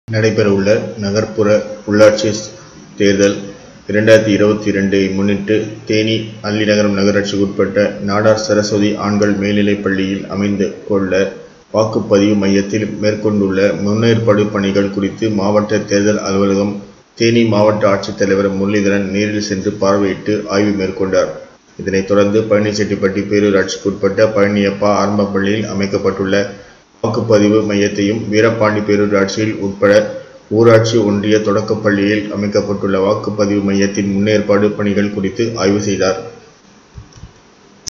நடைபெறவுள்ள நகர்ப்புற உள்ளாட்சி தேர்தல் இரண்டாயிரத்தி இருபத்தி இரண்டை முன்னிட்டு தேனி அல்லிநகரம் நகராட்சிக்கு உட்பட்ட நாடார் சரஸ்வதி ஆண்கள் மேல்நிலைப் பள்ளியில் அமைந்துள்ள வாக்குப்பதிவு மையத்தில் மேற்கொண்டுள்ள முன்னேற்பாடு பணிகள் குறித்து மாவட்ட தேர்தல் அலுவலகம் தேனி மாவட்ட ஆட்சித்தலைவர் முரளிதரன் நேரில் சென்று பார்வையிட்டு ஆய்வு மேற்கொண்டார். இதனைத் தொடர்ந்து பழனிச்செட்டிப்பட்டி பேரூராட்சிக்கு உட்பட்ட பழனியப்பா ஆரம்பப் பள்ளியில் அமைக்கப்பட்டுள்ள வாக்குப்பதிவு மையத்தையும் வீரபாண்டி பேரூராட்சியில் உட்பட ஊராட்சி ஒன்றிய தொடக்கப் பள்ளியில் அமைக்கப்பட்டுள்ள வாக்குப்பதிவு மையத்தின் முன்னேற்பாடு பணிகள் குறித்து ஆய்வு செய்தார்.